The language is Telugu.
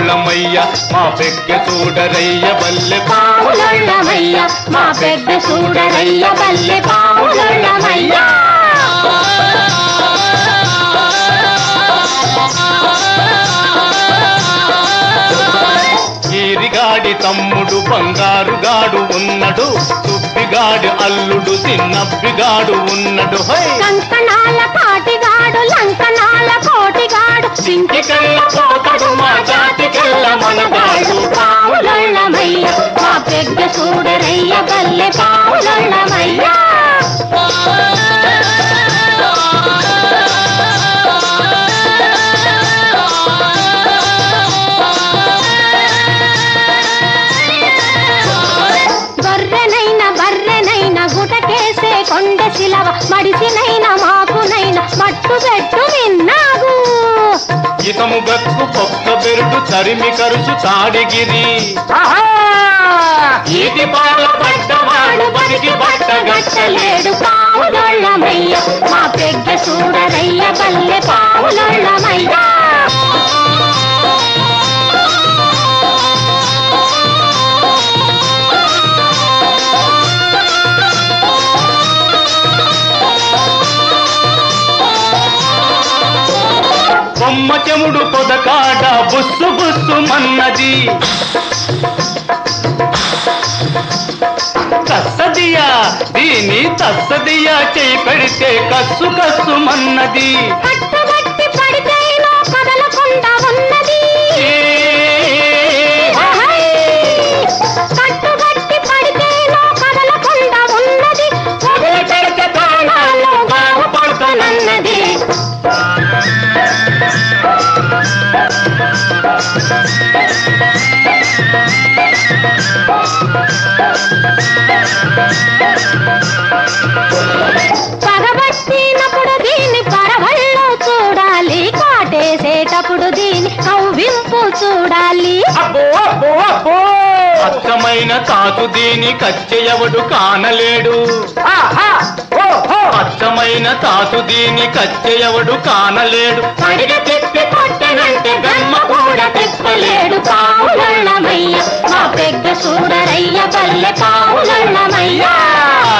పావులొళ్ళమయ్య మా పెగ్గ చూడరయ్య బల్లె పావులొళ్ళమయ్య మా పెద్ద చూడరయ్య బల్లె పావులొళ్ళమయ్య ఈరిగాడి తమ్ముడు బంగారుగాడు ఉన్నడు సుబ్బిగాడి అల్లుడు చిన్నబ్బిగాడు ఉన్నడు హై కంకణాల కాటిగాడు లంకణాల కోటిగాడు సింకికల్ల పోకడు మా జాతికెల్ల మనగాడు పావులొళ్ళమయ్య మా పెద్ద చూడరయ్య బల్లె పావులొళ్ళమయ్య బర్రెనైన బర్రెనైన గుటకేసే కొండ శిలవ మడిసినైన మాకునైన మట్టు పెట్టు విన్నాగు ఇతము గక్కు పొక్క బెరుడు తరిమి కరుసు తాడిగిరి ఈటి పాల పడ్డవాడు బతికి పట్టగట్టలేడు పావులొళ్ళమయ్య మా పెగ్గ చూడరయ్య బల్లె పావులొళ్ళమయ్య బొమ్మ చెముడు పొదకాడ బుస్సు బుస్సు మన్నది కస్తదియా దీని తస్తదియా చేయి పెడితే కస్సు కస్సు మన్నది కట్టుబట్టి పడితేనో కదలకుండా ఉన్నది కట్టుబట్టి పడితేనో కదలకుండా ఉన్నది వదిలి పెడితే ప్రాణాలు బాగుపడుతున్నది పగబట్టినప్పుడు దీన్ని పరవళ్ళు చూడాలి కాటేసేటప్పుడు దీని కవ్వింపు చూడాలి అబ్బో అబ్బో అబ్బో అచ్చమైన తాతు దీని కచ్చెయవడు కానలేడు అచ్చమైన తాతు దీని కచ్చెయవడు కానలేడు పడిగ తిప్పి కొట్టనంటే గమ్మ కూడా తిప్పలేడు పావులన్నమయ్య మా పెద్ద సూరరయ్య పల్లె పావులన్నమయ్య